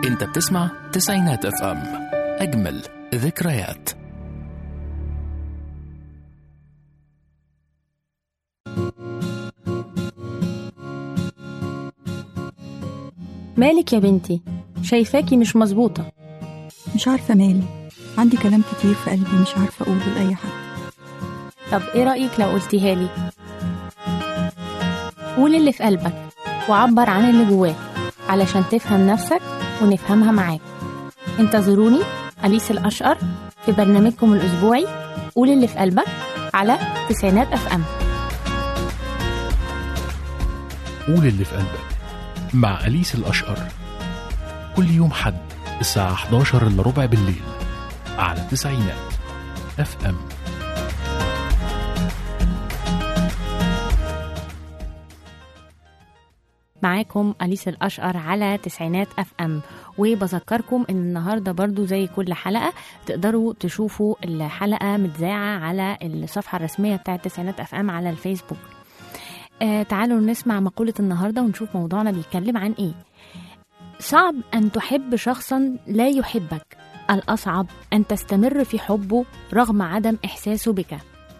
انت بتسمع تسعينات اف ام اجمل ذكريات مالك يا بنتي شايفاكي مش مظبوطة مش عارفة مالي عندي كلام كتير في قلبي مش عارفة أقوله لأي حد طب ايه رأيك لو قلتيها لي قول اللي في قلبك وعبر عن اللي جواك علشان تفهم نفسك ونفهمها معاك انتظروني أليس الأشقر في برنامجكم الأسبوعي قول اللي في قلبك على تسعينات أف أم قول اللي في قلبك مع أليس الأشقر كل يوم حد الساعة 11 إلا ربع بالليل على تسعينات اف ام معاكم أليس الأشقر على تسعينات أف أم وبذكركم إن النهاردة برضو زي كل حلقة تقدروا تشوفوا الحلقة متذاعة على الصفحة الرسمية بتاعة تسعينات أف أم على الفيسبوك آه تعالوا نسمع مقولة النهاردة ونشوف موضوعنا بيتكلم عن إيه صعب أن تحب شخصا لا يحبك الأصعب أن تستمر في حبه رغم عدم إحساسه بك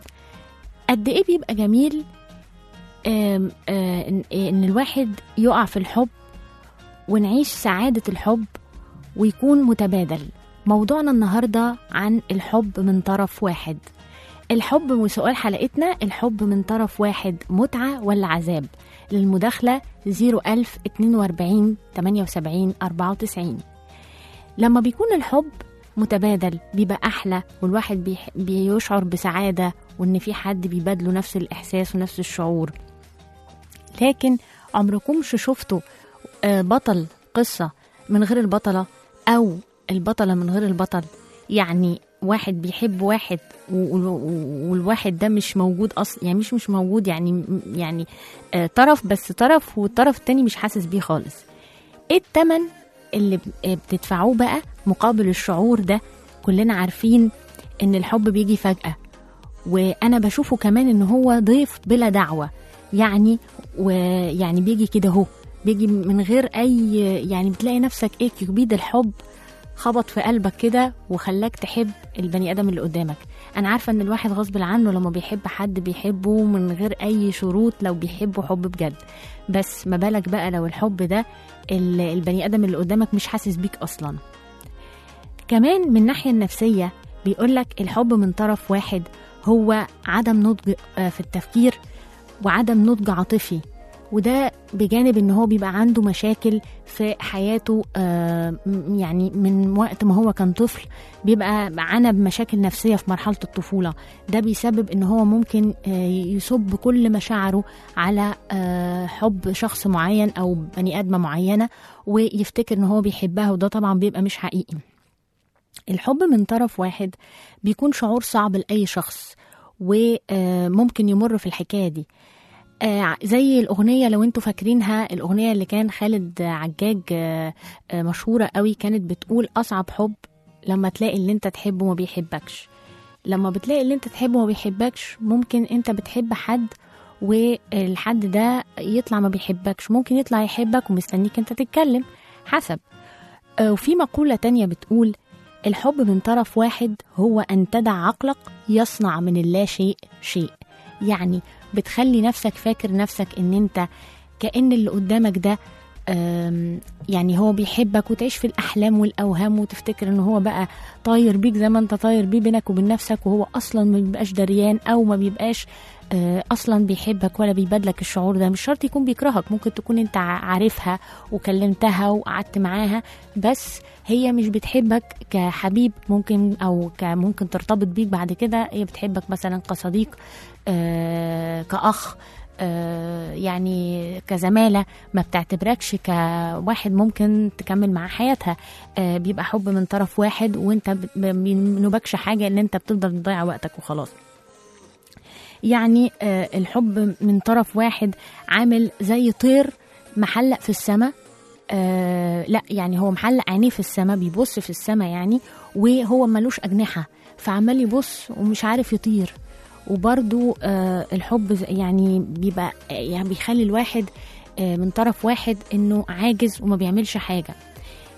قد إيه بيبقى جميل آم، آه، إن إن الواحد يقع في الحب ونعيش سعادة الحب ويكون متبادل موضوعنا النهاردة عن الحب من طرف واحد الحب وسؤال حلقتنا الحب من طرف واحد متعة ولا عذاب للمداخلة 01000 42 78 94 لما بيكون الحب متبادل بيبقى أحلى والواحد بيح- بيشعر بسعادة وإن في حد بيبادله نفس الإحساس ونفس الشعور لكن عمركمش شفتوا آه، بطل قصة من غير البطلة أو البطلة من غير البطل يعني واحد بيحب واحد و- و- والواحد ده مش موجود اصلا يعني مش مش موجود يعني يعني آه، طرف بس طرف والطرف التاني مش حاسس بيه خالص ايه التمن اللي ب- آه، بتدفعوه بقى مقابل الشعور ده كلنا عارفين ان الحب بيجي فجأة وانا بشوفه كمان ان هو ضيف بلا دعوة يعني ويعني بيجي كده اهو بيجي من غير اي يعني بتلاقي نفسك ايه كبيد الحب خبط في قلبك كده وخلاك تحب البني ادم اللي قدامك انا عارفه ان الواحد غصب عنه لما بيحب حد بيحبه من غير اي شروط لو بيحبه حب بجد بس ما بالك بقى لو الحب ده ال- البني ادم اللي قدامك مش حاسس بيك اصلا كمان من الناحيه النفسيه بيقولك الحب من طرف واحد هو عدم نضج آه، في التفكير وعدم نضج عاطفي وده بجانب ان هو بيبقى عنده مشاكل في حياته آه، م- يعني من وقت ما هو كان طفل بيبقى عانى بمشاكل نفسيه في مرحله الطفوله ده بيسبب ان هو ممكن آه، يصب كل مشاعره على آه، حب شخص معين او بني ادمه معينه ويفتكر ان هو بيحبها وده طبعا بيبقى مش حقيقي الحب من طرف واحد بيكون شعور صعب لأي شخص وممكن يمر في الحكاية دي آه، زي الأغنية لو انتوا فاكرينها الأغنية اللي كان خالد عجاج آه، آه، مشهورة قوي كانت بتقول أصعب حب لما تلاقي اللي انت تحبه ما بيحبكش لما بتلاقي اللي انت تحبه ما بيحبكش ممكن انت بتحب حد والحد ده يطلع ما بيحبكش ممكن يطلع يحبك ومستنيك انت تتكلم حسب آه، وفي مقولة تانية بتقول الحب من طرف واحد هو أن تدع عقلك يصنع من اللا شيء شيء يعني بتخلي نفسك فاكر نفسك ان انت كأن اللي قدامك ده آم، يعني هو بيحبك وتعيش في الأحلام والأوهام وتفتكر ان هو بقى طاير بيك زي ما انت طاير بيه بينك وبين نفسك وهو أصلا ما بيبقاش دريان أو ما بيبقاش آه، اصلا بيحبك ولا بيبادلك الشعور ده مش شرط يكون بيكرهك ممكن تكون انت ع- عارفها وكلمتها وقعدت معاها بس هي مش بتحبك كحبيب ممكن او ك- ممكن ترتبط بيك بعد كده هي بتحبك مثلا كصديق آه، كأخ آه، يعني كزمالة ما بتعتبركش كواحد ممكن تكمل معاه حياتها آه، بيبقى حب من طرف واحد وانت ب- ما بينوبكش حاجة ان انت بتفضل تضيع وقتك وخلاص يعني آه، الحب من طرف واحد عامل زي طير محلق في السماء آه لا يعني هو محلق عينيه في السماء بيبص في السماء يعني وهو ملوش أجنحة فعمال يبص ومش عارف يطير وبرضو آه الحب ز- يعني بيبقى يعني بيخلي الواحد آه من طرف واحد انه عاجز وما بيعملش حاجة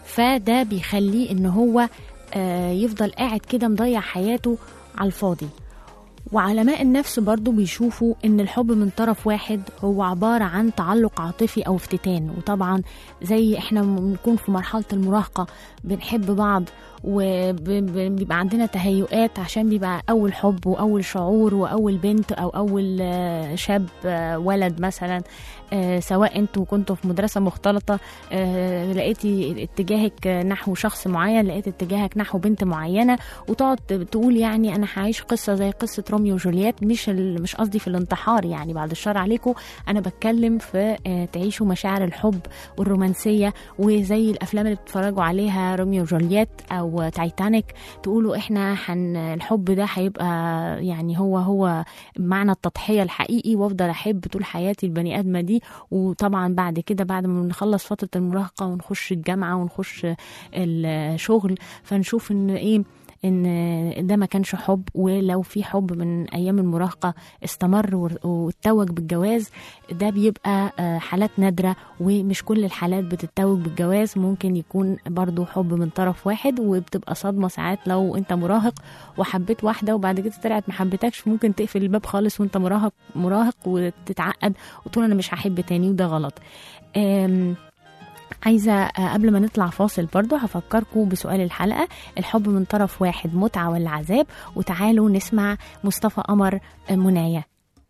فده بيخليه ان هو آه، يفضل قاعد كده مضيع حياته على الفاضي وعلماء النفس برضو بيشوفوا ان الحب من طرف واحد هو عبارة عن تعلق عاطفي او افتتان وطبعا زي احنا بنكون في مرحلة المراهقة بنحب بعض وبيبقى عندنا تهيؤات عشان بيبقى اول حب واول شعور واول بنت او اول آه، شاب آه، ولد مثلا آه، سواء انتوا كنتوا في مدرسة مختلطة آه، لقيتي اتجاهك نحو شخص معين لقيت اتجاهك نحو بنت معينة وتقعد تقول يعني انا هعيش قصة زي قصة روميو وجولييت مش ال- مش قصدي في الانتحار يعني بعد الشر عليكم انا بتكلم في آه، تعيشوا مشاعر الحب والرومانسية وزي الافلام اللي بتتفرجوا عليها روميو وجولييت او تايتانيك تقولوا احنا حن الحب ده هيبقى يعني هو هو معنى التضحية الحقيقي وافضل احب طول حياتي البني ادمة دي وطبعا بعد كده بعد ما نخلص فترة المراهقة ونخش الجامعة ونخش الشغل فنشوف ان ايه ان ده ما كانش حب ولو في حب من ايام المراهقه استمر ور- واتوج بالجواز ده بيبقى آه، حالات نادره ومش كل الحالات بتتوج بالجواز ممكن يكون برضو حب من طرف واحد وبتبقى صدمه ساعات لو انت مراهق وحبيت واحده وبعد كده طلعت ما حبيتكش ممكن تقفل الباب خالص وانت مراهق مراهق وتتعقد وتقول انا مش هحب تاني وده غلط آم، عايزة آه، قبل ما نطلع فاصل برضو هفكركم بسؤال الحلقة الحب من طرف واحد متعة ولا عذاب وتعالوا نسمع مصطفى قمر آه، منايا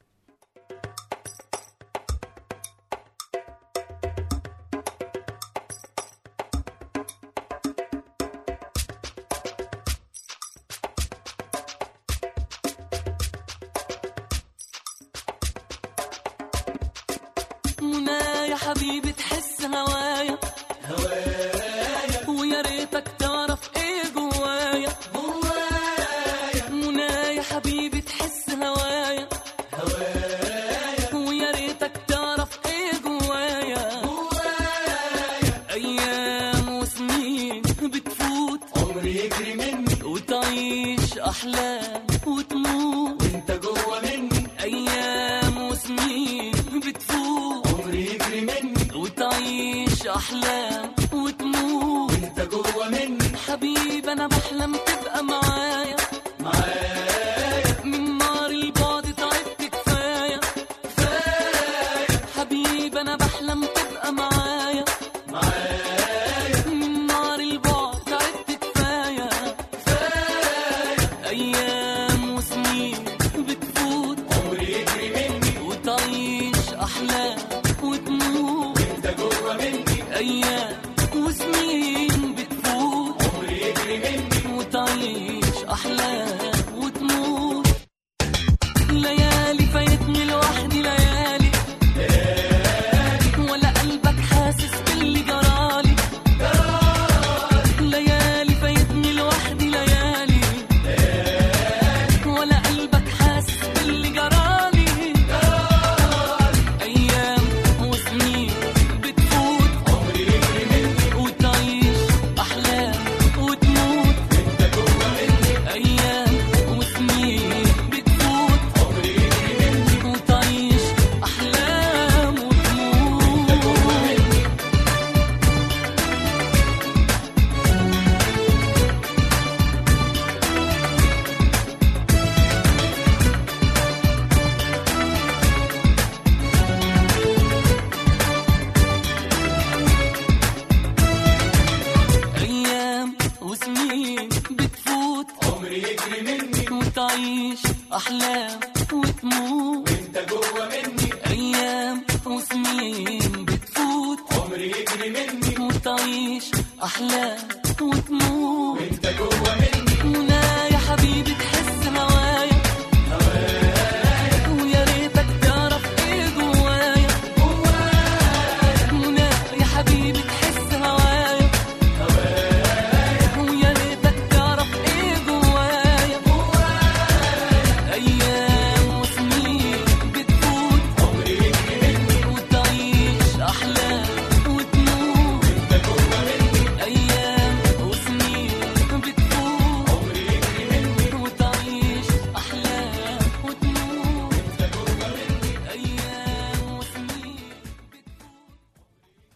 منى يا حبيبي تحس هوايا هوايا ويا ريتك تعرف ايه جوايا جوايا منى يا حبيبي تحس هوايا هوايا ويا ريتك تعرف ايه جوايا جوايا ايام وسنين بتفوت عمري يجري مني وتعيش احلام وتموت وانت جوا مني ايام وسنين بتفوت عمري يجري مني وتعيش احلام وتموت وانت جوا مني حبيبي انا بحلم تبقى معايا معايا من نار البعد تعبت كفايه كفايه حبيبي انا بحلم تبقى معايا معايا من نار البعد تعبت كفايه كفايه ايام وسنين بتفوت عمري يجري مني وتعيش احلام وتموت انت جوا مني ايام وسنين بتفوت عمري يجري مني وتعيش احلام وتموت ليالي فايتني لوحدي ليالي ولا قلبك حاسس باللي جرالي ليالي فايتني لوحدي ليالي ولا قلبك حاسس باللي جرالي ايام وسنين بتفوت عمري يجري مني وتعيش احلام وتموت انت جوا مني ايام وسنين بتفوت عمري يجري مني وتعيش احلام وتموت انت جوا مني ايام وسنين بتفوت عمري يجري مني وتعيش احلام وتموت وانت جوا مني ايام وسنين بتفوت عمري يجري مني وتعيش احلام وتموت وانت جوا مني منى يا حبيبي تحس هوايا هوايا ويا ريتك تعرف ايه جوايا جوايا منى يا حبيبي تحس هوايا ويا ريتك تعرف ايه جوايا ايام وسنين بتفوت عمري يجري مني وتعيش احلام وتموت انت جوا مني ايام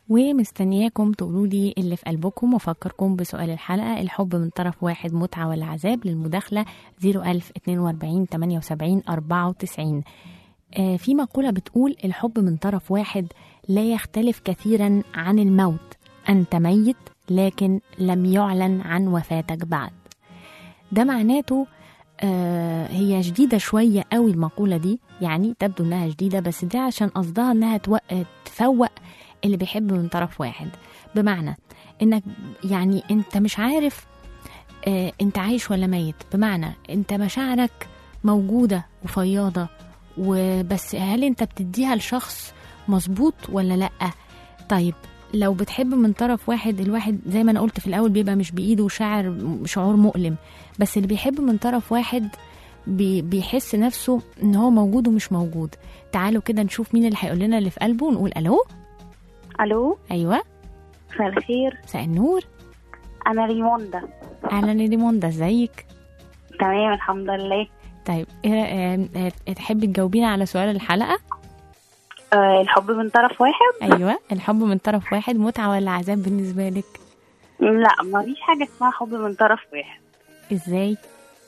ومستنياكم تقولوا لي اللي في قلبكم وافكركم بسؤال الحلقه الحب من طرف واحد متعه ولا عذاب للمداخله 01042 78 94 آه، في مقوله بتقول الحب من طرف واحد لا يختلف كثيرا عن الموت انت ميت لكن لم يعلن عن وفاتك بعد ده معناته آه هي جديدة شوية قوي المقولة دي يعني تبدو انها جديدة بس دي عشان قصدها انها توق... تفوق اللي بيحب من طرف واحد بمعنى انك يعني انت مش عارف آه انت عايش ولا ميت بمعنى انت مشاعرك موجودة وفياضة وبس هل انت بتديها لشخص مظبوط ولا لأ طيب لو بتحب من طرف واحد الواحد زي ما انا قلت في الاول بيبقى مش بايده شعر شعور مؤلم بس اللي بيحب من طرف واحد بي بيحس نفسه ان هو موجود ومش موجود تعالوا كده نشوف مين اللي هيقول لنا اللي في قلبه ونقول الو الو ايوه مساء الخير مساء النور انا ريموندا اهلا يا ريموندا ازيك تمام الحمد لله طيب إيه- آه، آه، تحبي تجاوبينا على سؤال الحلقه أه الحب من طرف واحد ايوه الحب من طرف واحد متعه ولا عذاب بالنسبه لك لا ما فيش حاجه اسمها حب من طرف واحد ازاي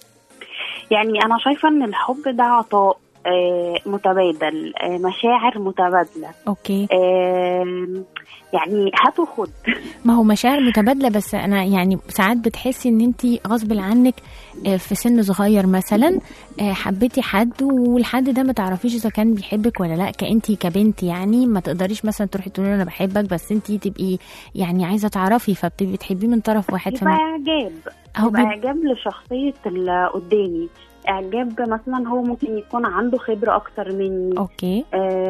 يعني انا شايفه ان الحب ده عطاء أه متبادل أه مشاعر متبادله اوكي أه يعني هات وخد ما هو مشاعر متبادلة بس أنا يعني ساعات بتحسي إن أنت غصب عنك آه، في سن صغير مثلا آه، حبيتي حد والحد ده ما تعرفيش إذا كان بيحبك ولا لا كأنتي كبنت يعني ما تقدريش مثلا تروحي تقولي له أنا بحبك بس أنت تبقي يعني عايزة تعرفي فبتبقي بتحبيه من طرف واحد يبقى فما اعجاب هو يبقى بي- اعجاب لشخصيه اللي قدامي اعجاب مثلا هو ممكن يكون عنده خبره اكتر مني أوكي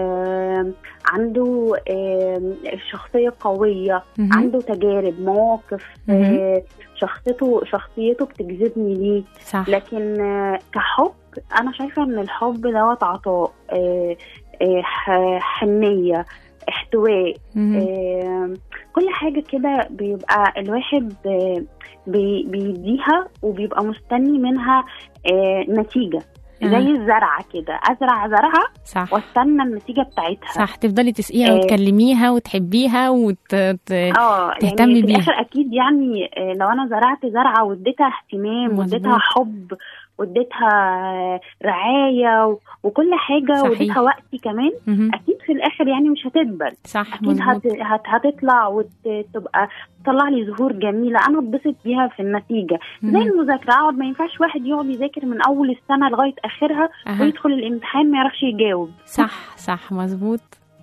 آم، عنده آم، شخصية قوية مهم. عنده تجارب مواقف مهم. آه، شخصيته شخصيته بتجذبني ليه صح لكن آه، كحب أنا شايفة إن الحب دوت عطاء آه، آه، ح- حنية احتواء مهم. آم، كل حاجة كده بيبقى الواحد آه، بي- بيديها وبيبقى مستني منها آه، نتيجة زي آه. الزرعة كده أزرع زرعة صح واستنى النتيجه بتاعتها صح تفضلي تسقيها آه. وتكلميها وتحبيها وت... ت... اه تهتمي يعني في بيها. الاخر اكيد يعني آه، لو انا زرعت زرعه واديتها اهتمام مظبوط. واديتها حب واديتها آه، رعايه و- وكل حاجه صحيح. واديتها وقتي كمان مهم. اكيد في الاخر يعني مش هتدبل صح اكيد مظبوط هت... هت... هتطلع وتبقى تطلع لي زهور جميله انا اتبسط بيها في النتيجه زي مهم. المذاكره اقعد ما ينفعش واحد يقعد يذاكر من اول السنه لغايه اخرها أها. ويدخل الامتحان ما يعرفش يجاوب صح صح مظبوط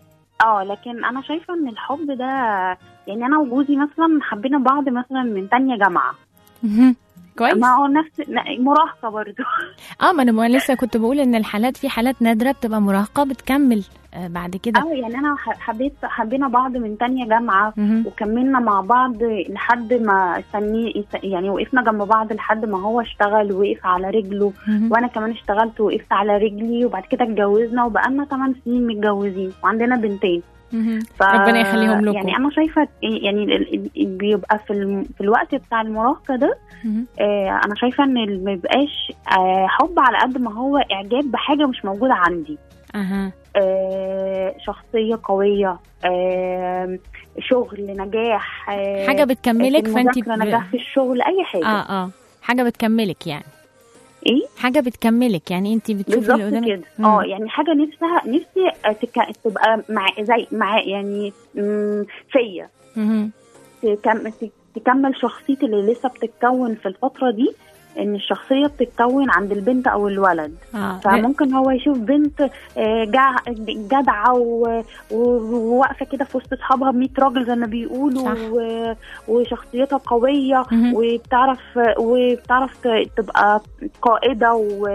اه لكن انا شايفه ان الحب ده يعني انا وجوزي مثلا حبينا بعض مثلا من تانية جامعه مهم. كويس ما هو نفس ن- مراهقه برضو اه ما انا ما لسه كنت بقول ان الحالات في حالات نادره بتبقى مراهقه بتكمل آه بعد كده اه يعني انا ح- حبيت حبينا بعض من تانية جامعه مهم. وكملنا مع بعض لحد ما استني يعني وقفنا جنب بعض لحد ما هو اشتغل ووقف على رجله مهم. وانا كمان اشتغلت ووقفت على رجلي وبعد كده اتجوزنا وبقالنا 8 سنين متجوزين وعندنا بنتين مهم. ف... ربنا يخليهم لكم يعني انا شايفه يعني ال- ال- ال- بيبقى في الم... في الوقت بتاع المراهقه ده مهم. آه انا شايفه ان ال- ما يبقاش آه حب على قد ما هو اعجاب بحاجه مش موجوده عندي اها آه شخصيه قويه آه شغل نجاح آه حاجه بتكملك في فانت المذاكرة، نجاح في الشغل اي حاجه اه اه حاجه بتكملك يعني ايه حاجه بتكملك يعني انت بتشوفي اللي بالظبط قدامك كده مم. اه يعني حاجه نفسها نفسي آه، تك... تبقى مع زي مع يعني مم، فيا مهم. تكم... تكمل شخصيتي اللي لسه بتتكون في الفترة دي ان الشخصية بتتكون عند البنت او الولد اه فممكن هو يشوف بنت آه، جع- جدعة و- و- وواقفة كده في وسط اصحابها ب 100 راجل زي ما بيقولوا صح. و- وشخصيتها قوية مهم. وبتعرف وبتعرف ت- تبقى قائدة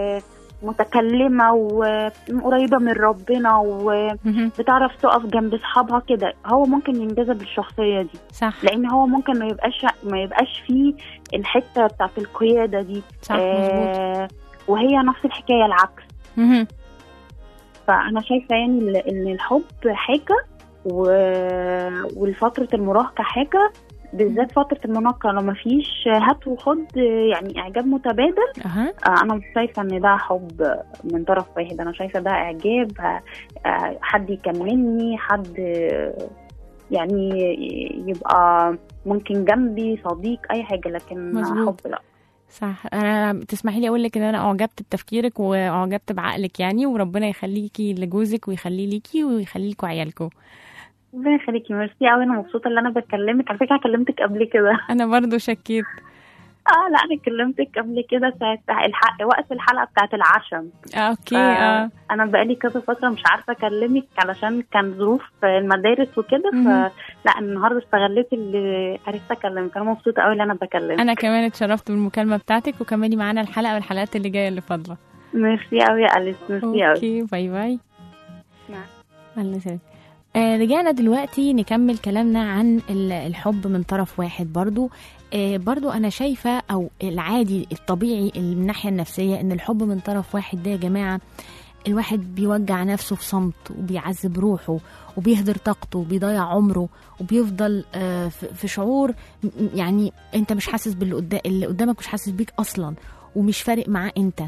ومتكلمة وقريبة من ربنا و مهم. بتعرف تقف جنب اصحابها كده هو ممكن ينجذب بالشخصيه دي صح لان هو ممكن ما يبقاش ما يبقاش فيه الحته بتاعت القياده دي صح مظبوط آه وهي نفس الحكايه العكس مهم. فانا شايفه يعني ال- ان الحب حاجه و... والفتره المراهقه حاجه بالذات فتره المراهقه لو ما فيش هات وخد يعني اعجاب متبادل اها آه، انا مش شايفه ان ده حب من طرف واحد انا شايفه ده اعجاب آه، آه، حد يكملني حد آه، يعني يبقى ممكن جنبي صديق اي حاجه لكن مظبوط. حب لا صح انا تسمحي لي اقول لك ان انا اعجبت بتفكيرك واعجبت بعقلك يعني وربنا يخليكي لجوزك ويخليه ليكي ويخلي لكم عيالكم ربنا يخليكي ميرسي قوي انا مبسوطه ان انا بكلمك على فكره كلمتك قبل كده انا برضو شكيت اه لا انا كلمتك قبل كده ساعه الحق وقت الحلقه بتاعت العشم آه، اوكي اه انا بقالي كذا فتره مش عارفه اكلمك علشان كان ظروف المدارس وكده مهم. فلا النهارده استغليت اللي عرفت اكلمك انا مبسوطه قوي ان انا بكلمك انا كمان اتشرفت بالمكالمه بتاعتك وكملي معانا الحلقه والحلقات اللي جايه اللي فاضله ميرسي قوي يا اليس ميرسي قوي اوكي باي باي نعم. الله يسلمك آه رجعنا دلوقتي نكمل كلامنا عن ال- الحب من طرف واحد برضو آه برضو أنا شايفة أو العادي الطبيعي اللي من الناحية النفسية إن الحب من طرف واحد ده يا جماعة الواحد بيوجع نفسه في صمت وبيعذب روحه وبيهدر طاقته وبيضيع عمره وبيفضل آه، في في شعور م- يعني انت مش حاسس باللي قدام اللي قدامك مش حاسس بيك اصلا ومش فارق معاه انت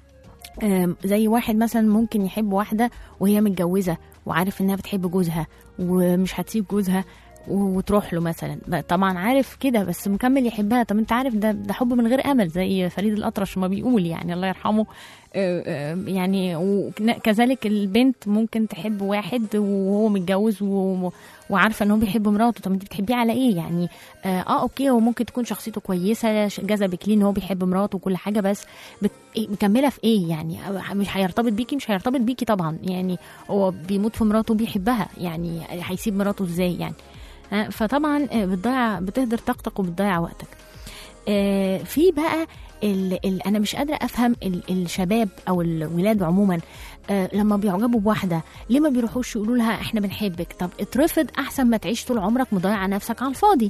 آم، زي واحد مثلا ممكن يحب واحدة وهي متجوزة وعارف انها بتحب جوزها ومش هتسيب جوزها و- وتروح له مثلا لا، طبعا عارف كده بس مكمل يحبها طب انت عارف ده ده حب من غير امل زي فريد الاطرش ما بيقول يعني الله يرحمه آه، آه، يعني وكذلك البنت ممكن تحب واحد وهو متجوز و- وعارفه ان هو بيحب مراته طب انت بتحبيه على ايه يعني اه, آه اوكي هو ممكن تكون شخصيته كويسه ش- جذبك ليه ان هو بيحب مراته وكل حاجه بس بت... إيه، مكمله في ايه يعني مش هيرتبط بيكي مش هيرتبط بيكي طبعا يعني هو بيموت في مراته وبيحبها يعني هيسيب مراته ازاي يعني ها، فطبعا آه، بتضيع بتهدر طاقتك وبتضيع وقتك آه، في بقى ال ال انا مش قادره افهم ال الشباب او الولاد عموما آه، لما بيعجبوا بواحده ليه ما بيروحوش يقولوا لها احنا بنحبك طب اترفض احسن ما تعيش طول عمرك مضيع نفسك على الفاضي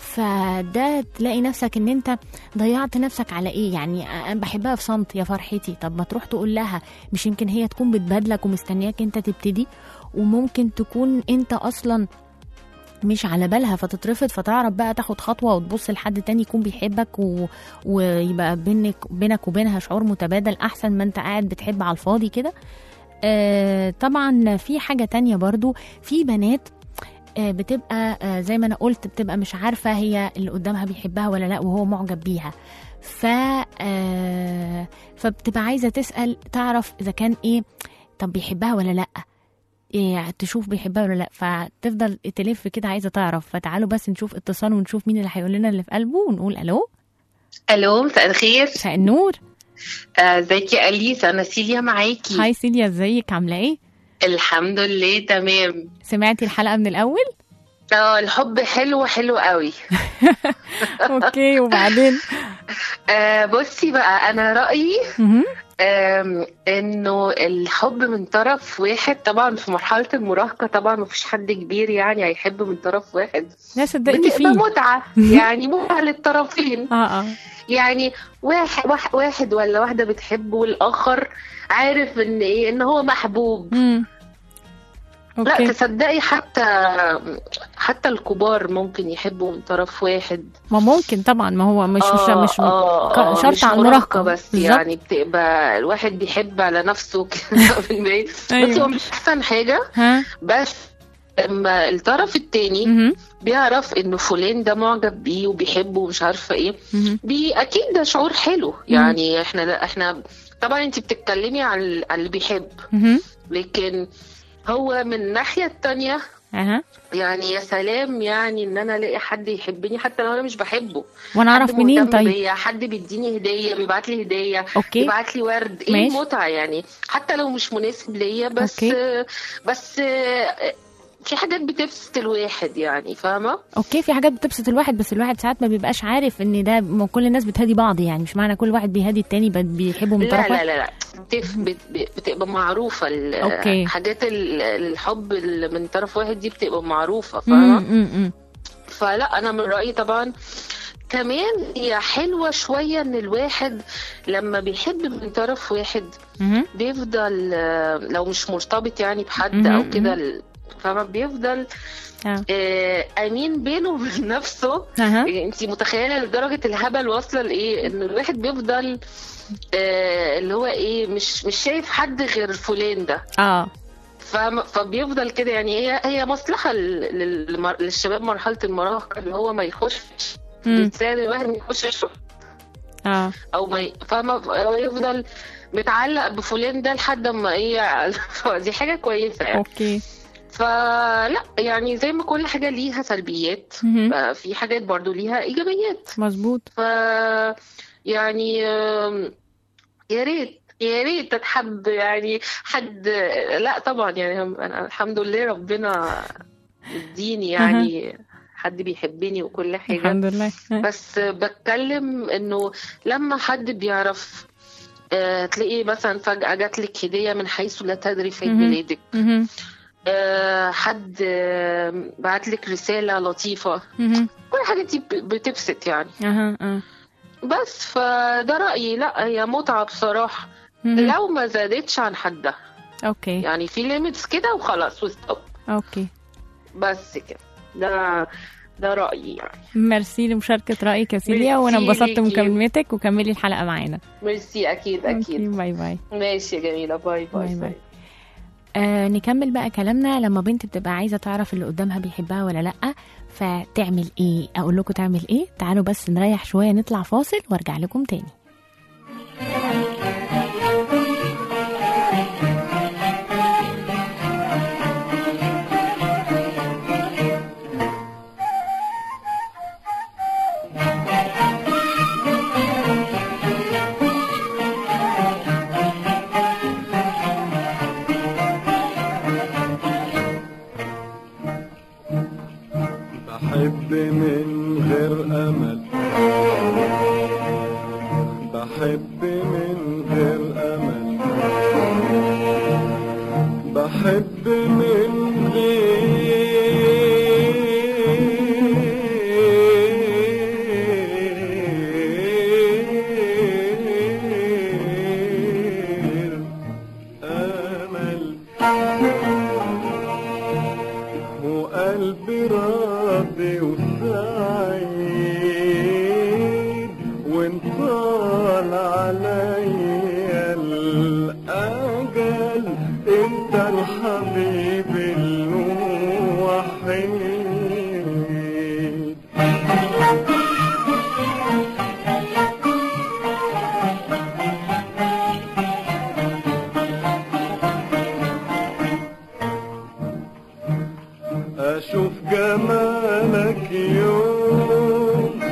فده تلاقي نفسك ان انت ضيعت نفسك على ايه يعني انا بحبها في صمت يا فرحتي طب ما تروح تقول لها مش يمكن هي تكون بتبادلك ومستنياك انت تبتدي وممكن تكون انت اصلا مش على بالها فتترفض فتعرف بقى تاخد خطوه وتبص لحد تاني يكون بيحبك و... ويبقى بينك بينك وبينها شعور متبادل احسن ما انت قاعد بتحب على الفاضي كده آه طبعا في حاجه تانية برضو في بنات آه بتبقى آه زي ما انا قلت بتبقى مش عارفه هي اللي قدامها بيحبها ولا لا وهو معجب بيها ف آه فبتبقى عايزه تسال تعرف اذا كان ايه طب بيحبها ولا لا إيه تشوف بيحبها ولا لا فتفضل تلف كده عايزه تعرف فتعالوا بس نشوف اتصال ونشوف مين اللي هيقول لنا اللي في قلبه ونقول الو الو مساء الخير مساء النور آه، ازيك يا اليس انا سيليا معاكي هاي سيليا ازيك عامله ايه الحمد لله تمام سمعتي الحلقه من الاول اه الحب حلو حلو قوي اوكي وبعدين آه بصي بقى انا رايي مهم. آم، انه الحب من طرف واحد طبعا في مرحله المراهقه طبعا مفيش حد كبير يعني هيحب من طرف واحد لا صدقني بتبقى فيه متعه يعني متعه للطرفين اه اه يعني واحد واحد- واحد ولا واحده بتحبه والاخر عارف ان ايه ان هو محبوب مم. لا اوكي تصدقي حتى حتى الكبار ممكن يحبوا من طرف واحد ما ممكن طبعا ما هو مش مش آه، مش آه، ك- آه، شرط مش على مراهقة المراهقه بس بالظبط. يعني بتبقى الواحد بيحب على نفسه كده من بعيد بس أيوة. هو مش احسن حاجه ها بس لما الطرف التاني مهم. بيعرف انه فلان ده معجب بيه وبيحبه ومش عارفه ايه مهم. بي اكيد ده شعور حلو يعني احنا لا احنا طبعا انت بتتكلمي عن ال- عن اللي بيحب مهم. لكن هو من الناحيه التانيه اها يعني يا سلام يعني ان انا الاقي حد يحبني حتى لو انا مش بحبه وانا اعرف حد منين مهتم طيب بيا حد بيديني هديه بيبعت لي هديه اوكي يبعت لي ورد ايه ماشي. المتعه يعني حتى لو مش مناسب ليا بس أوكي. بس في حاجات بتبسط الواحد يعني فاهمه اوكي في حاجات بتبسط الواحد بس الواحد ساعات ما بيبقاش عارف ان ده ما كل الناس بتهدي بعض يعني مش معنى كل واحد بيهدي التاني بي- بيحبه من لا طرف لا واحد لا لا بتف بت- بتبقى معروفه ال- أوكي. حاجات ال- الحب اللي من طرف واحد دي بتبقى معروفه مم، فاهمه مم، مم. فلا انا من رايي طبعا كمان هي حلوه شويه ان الواحد لما بيحب من طرف واحد مهم. بيفضل آه، لو مش مرتبط يعني بحد مهم، او كده ال- فما بيفضل آه. آه، امين بينه وبين نفسه اها انت متخيله لدرجه الهبل واصله لايه ان الواحد بيفضل آه، اللي هو ايه مش مش شايف حد غير فلان ده اه فاهمة؟ فبيفضل كده يعني هي هي مصلحة لل- لل- للشباب مرحلة المراهقة ان هو ما يخش مم. بتساعد الواحد ما يخشش اه او ما ي- فاهمة هو يفضل متعلق بفلان ده لحد ما ايه دي حاجة كويسة يعني اوكي فلا يعني زي ما كل حاجة ليها سلبيات مهم. في حاجات برضو ليها ايجابيات مظبوط ف يعني آم، يا ريت يا ريت تتحب يعني حد لا طبعا يعني هم- انا الحمد لله ربنا مديني يعني حد بيحبني وكل حاجة الحمد لله بس بتكلم انه لما حد بيعرف آه، تلاقي مثلا فجأة جات لك هدية من حيث لا تدري في عيد مهم. ميلادك مهم. آه، حد آه، بعت لك رسالة لطيفة مهم. كل الحاجات دي ب- بتبسط يعني اها اه بس فده رأيي لا هي متعة بصراحة مهم. لو ما زادتش عن حدها اوكي يعني في ليميتس كده وخلاص وستوب اوكي بس كده ده ده رأيي يعني ميرسي لمشاركة رأيك يا سيليا ميرسي وانا انبسطت ليكي. بمكالمتك وكملي الحلقة معانا ميرسي أكيد اوكي أكيد باي باي ماشي يا جميلة باي باي باي, باي. باي. آه نكمل بقى كلامنا لما بنت بتبقى عايزة تعرف اللي قدامها بيحبها ولا لأ فتعمل ايه اقول لكم تعمل ايه تعالوا بس نريح شوية نطلع فاصل وارجع لكم تاني بحب من غير أمل بحب من غير أمل بحب من غير أمل وقلبي راضي وسعيد وانطال عليا الأجل انت الحبيب الوحيد أشوف جمالك يوم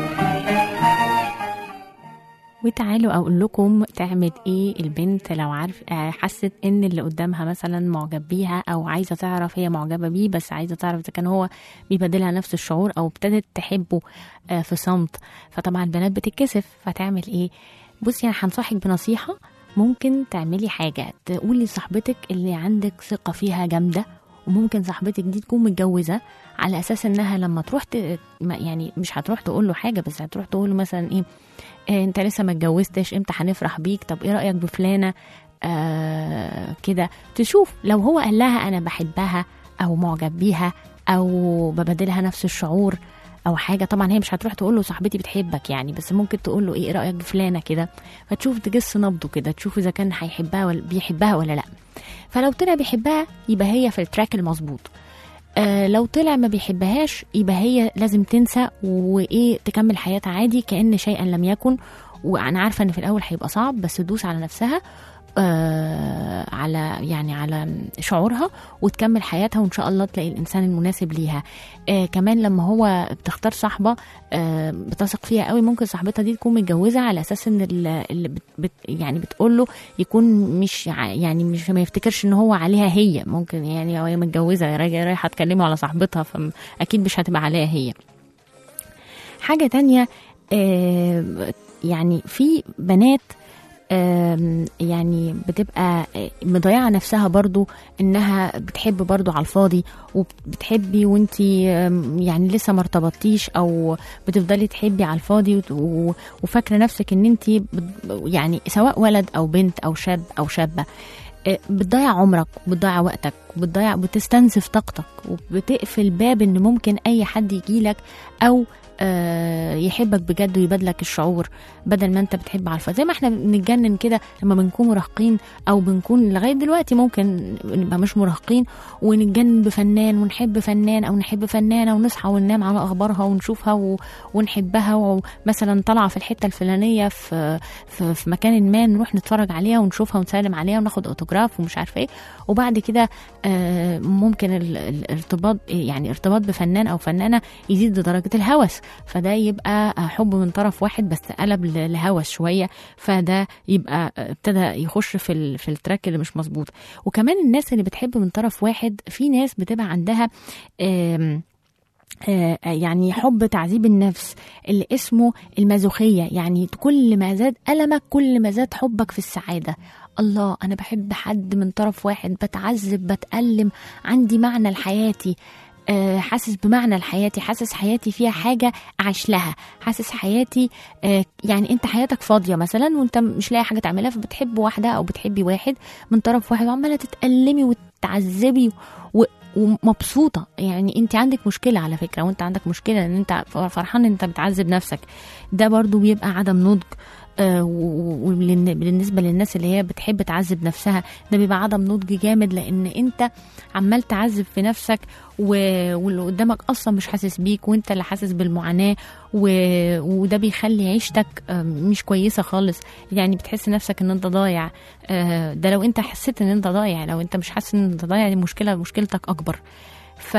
وتعالوا اقول لكم تعمل ايه البنت لو عارف آه، حست ان اللي قدامها مثلا معجب بيها او عايزه تعرف هي معجبه بيه بس عايزه تعرف اذا كان هو بيبادلها نفس الشعور او ابتدت تحبه آه، في صمت فطبعا البنات بتتكسف فتعمل ايه بصي انا هنصحك بنصيحه ممكن تعملي حاجه تقولي لصاحبتك اللي عندك ثقه فيها جامده وممكن صاحبتك دي تكون متجوزه على اساس انها لما تروح ت... ما- يعني مش هتروح تقول له حاجه بس هتروح تقول له مثلا ايه إيه انت لسه ما اتجوزتش امتى هنفرح بيك طب ايه رايك بفلانه آه كده تشوف لو هو قال لها انا بحبها او معجب بيها او ببادلها نفس الشعور او حاجه طبعا هي مش هتروح تقول له صاحبتي بتحبك يعني بس ممكن تقول له ايه إيه رايك بفلانه كده فتشوف تجس نبضه كده تشوف اذا كان هيحبها ولا بيحبها ولا لا فلو طلع بيحبها يبقى هي في التراك المظبوط آه لو طلع ما بيحبهاش يبقى هي لازم تنسى وايه تكمل حياتها عادي كأن شيئا لم يكن وانا عارفه ان في الاول هيبقى صعب بس تدوس على نفسها آه على يعني على شعورها وتكمل حياتها وان شاء الله تلاقي الانسان المناسب ليها آه كمان لما هو بتختار صاحبه آه بتثق فيها قوي ممكن صاحبتها دي تكون متجوزه على اساس ان ال- اللي بت بت يعني بتقول له يكون مش ع- يعني مش ما يفتكرش ان هو عليها هي ممكن يعني هي متجوزه راجعه رايحه تكلمه على صاحبتها فاكيد مش هتبقى عليها هي حاجه تانية آه يعني في بنات آم، يعني بتبقى آه، مضيعة نفسها برضو انها بتحب برضو على الفاضي وبتحبي وانتي آم، يعني لسه ما ارتبطتيش او بتفضلي تحبي على الفاضي وت- و- وفاكرة نفسك ان انتي بت- يعني سواء ولد او بنت او شاب او شابة آه، بتضيع عمرك وبتضيع وقتك وبتضيع بتستنزف طاقتك وبتقفل باب ان ممكن اي حد يجيلك او آه، يحبك بجد ويبادلك الشعور بدل ما انت بتحب على الفاضي زي ما احنا بنتجنن كده لما بنكون مراهقين او بنكون لغايه دلوقتي ممكن نبقى مش مراهقين ونتجنن بفنان ونحب فنان او نحب فنانه ونصحى وننام على اخبارها ونشوفها و... ونحبها ومثلا طالعه في الحته الفلانيه في في, في مكان ما نروح نتفرج عليها ونشوفها ونسلم عليها وناخد اوتوجراف ومش عارفه ايه وبعد كده آه، ممكن ال- ال- الارتباط يعني ارتباط بفنان او فنانه يزيد لدرجه الهوس فده يبقى آه، حب من طرف واحد بس قلب ل- لهوس شويه فده يبقى آه، ابتدى يخش في ال- في التراك اللي مش مظبوط وكمان الناس اللي بتحب من طرف واحد في ناس بتبقى عندها آم، آه، يعني حب تعذيب النفس اللي اسمه المازوخية يعني كل ما زاد ألمك كل ما زاد حبك في السعادة الله أنا بحب حد من طرف واحد بتعذب بتألم عندي معنى لحياتي آه، حاسس بمعنى لحياتي حاسس حياتي فيها حاجة أعيش لها حاسس حياتي آه، يعني أنت حياتك فاضية مثلا وأنت مش لاقي حاجة تعملها فبتحب واحدة أو بتحبي واحد من طرف واحد وعمالة تتألمي وتعذبي و... ومبسوطة يعني انت عندك مشكلة على فكرة وانت عندك مشكلة ان انت فرحان ان انت بتعذب نفسك ده برضو بيبقى عدم نضج آه، و- وبالنسبة للناس اللي هي بتحب تعذب نفسها ده بيبقى عدم نضج جامد لان انت عمال تعذب في نفسك و- واللي قدامك اصلا مش حاسس بيك وانت اللي حاسس بالمعاناة و- وده بيخلي عيشتك آه، مش كويسة خالص يعني بتحس نفسك ان انت ضايع آه، ده لو انت حسيت ان انت ضايع لو انت مش حاسس ان انت ضايع دي مشكلة مشكلتك اكبر ف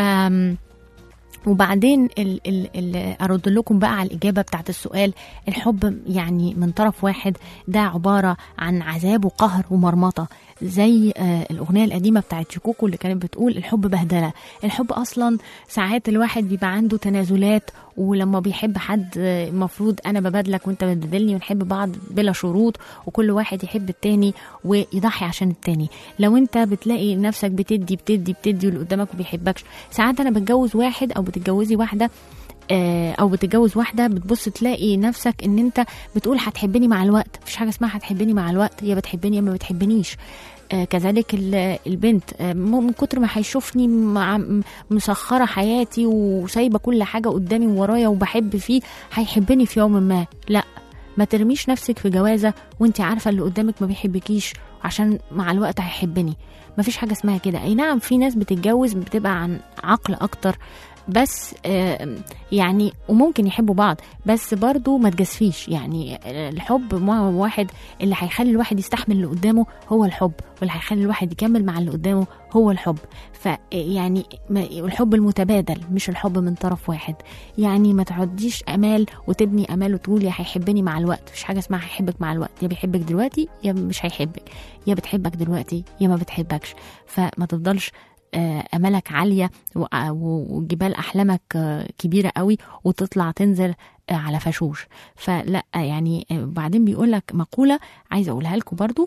وبعدين ال ال ال ارد لكم بقى على الاجابه بتاعت السؤال الحب يعني من طرف واحد ده عباره عن عذاب وقهر ومرمطه زي آه الاغنيه القديمه بتاعت شكوكو اللي كانت بتقول الحب بهدله الحب اصلا ساعات الواحد بيبقى عنده تنازلات ولما بيحب حد آه، المفروض انا ببادلك وانت بتبادلني ونحب بعض بلا شروط وكل واحد يحب التاني ويضحي عشان التاني لو انت بتلاقي نفسك بتدي بتدي بتدي واللي قدامك ما بيحبكش ساعات انا بتجوز واحد او بتتجوزي واحده آه، او بتتجوز واحده بتبص تلاقي نفسك ان انت بتقول هتحبني مع الوقت مفيش حاجه اسمها هتحبني مع الوقت يا بتحبني يا ما بتحبنيش آه، كذلك ال- البنت آه، م- من كتر ما هيشوفني مع م- مسخره حياتي وسايبه كل حاجه قدامي وورايا وبحب فيه هيحبني في يوم ما لا ما ترميش نفسك في جوازه وانت عارفه اللي قدامك ما بيحبكيش عشان مع الوقت هيحبني مفيش حاجه اسمها كده اي نعم في ناس بتتجوز بتبقى عن عقل اكتر بس آه، يعني وممكن يحبوا بعض بس برضو ما تجازفيش يعني الحب مع واحد اللي هيخلي الواحد يستحمل اللي قدامه هو الحب واللي هيخلي الواحد يكمل مع اللي قدامه هو الحب فيعني الحب المتبادل مش الحب من طرف واحد يعني ما تعديش امال وتبني امال وتقول يا هيحبني مع الوقت مفيش حاجه اسمها هيحبك مع الوقت يا بيحبك دلوقتي يا مش هيحبك يا بتحبك دلوقتي يا ما بتحبكش فما تفضلش آه، امالك عاليه و- و- وجبال احلامك آه، كبيره قوي وتطلع تنزل آه، على فشوش فلا يعني آه، بعدين بيقول لك مقوله عايزه اقولها لكم برضو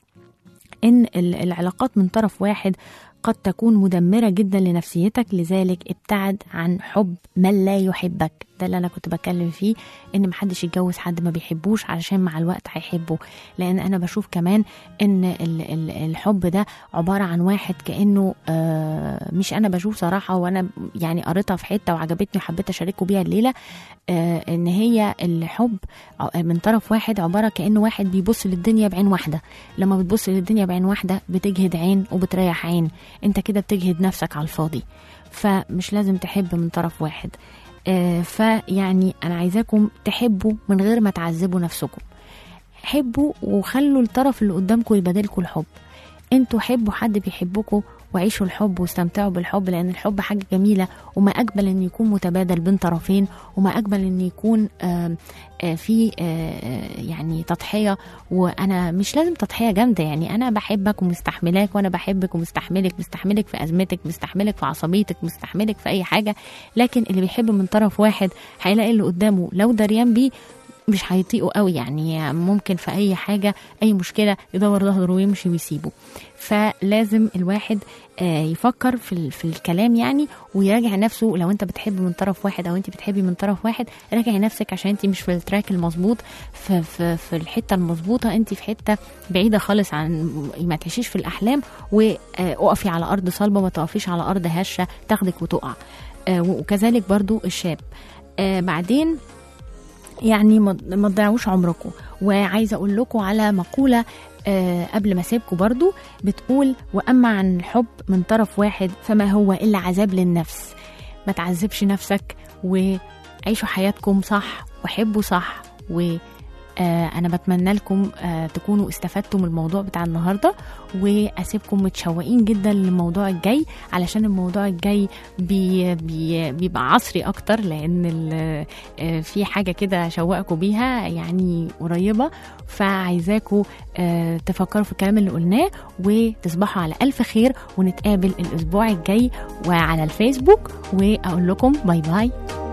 ان ال- العلاقات من طرف واحد قد تكون مدمرة جدا لنفسيتك لذلك ابتعد عن حب من لا يحبك ده اللي انا كنت بتكلم فيه ان محدش يتجوز حد ما بيحبوش علشان مع الوقت هيحبه لان انا بشوف كمان ان ال- ال- الحب ده عبارة عن واحد كأنه آه مش انا بشوف صراحة وانا يعني قريتها في حتة وعجبتني وحبيت اشارككم بيها الليلة آه ان هي الحب ع- من طرف واحد عبارة كأنه واحد بيبص للدنيا بعين واحدة لما بتبص للدنيا بعين واحدة بتجهد عين وبتريح عين انت كده بتجهد نفسك على الفاضي فمش لازم تحب من طرف واحد آه فيعني انا عايزاكم تحبوا من غير ما تعذبوا نفسكم حبوا وخلوا الطرف اللي قدامكم يبادلكوا الحب انتوا حبوا حد بيحبكوا وعيشوا الحب واستمتعوا بالحب لان الحب حاجه جميله وما اجمل ان يكون متبادل بين طرفين وما اجمل ان يكون آم، آه، في آه، يعني تضحيه وانا مش لازم تضحيه جامده يعني انا بحبك ومستحملاك وانا بحبك ومستحملك مستحملك في ازمتك مستحملك في عصبيتك مستحملك في اي حاجه لكن اللي بيحب من طرف واحد هيلاقي اللي قدامه لو دريان بيه مش هيطيقوا قوي يعني ممكن في اي حاجه اي مشكله يدور ظهره ويمشي ويسيبه فلازم الواحد آه، يفكر في ال- في الكلام يعني ويراجع نفسه لو انت بتحب من طرف واحد او انت بتحبي من طرف واحد راجعي نفسك عشان انت مش في التراك المظبوط في, في, في الحته المظبوطه انت في حته بعيده خالص عن ما تعيشيش في الاحلام واقفي على ارض صلبه ما تقفيش على ارض هشه تاخدك وتقع آه، وكذلك برضو الشاب آه بعدين يعني ما ما تضيعوش عمركم وعايزه اقول لكم على مقوله آه قبل ما اسيبكم برضو بتقول واما عن الحب من طرف واحد فما هو الا عذاب للنفس ما تعذبش نفسك وعيشوا حياتكم صح وحبوا صح و آه انا بتمنى لكم آه تكونوا استفدتوا من الموضوع بتاع النهارده واسيبكم متشوقين جدا للموضوع الجاي علشان الموضوع الجاي بي بي بيبقى عصري اكتر لان ال- آه في حاجه كده اشوقكم بيها يعني قريبه فعايزاكم آه تفكروا في الكلام اللي قلناه وتصبحوا على الف خير ونتقابل الاسبوع الجاي وعلى الفيسبوك واقول لكم باي باي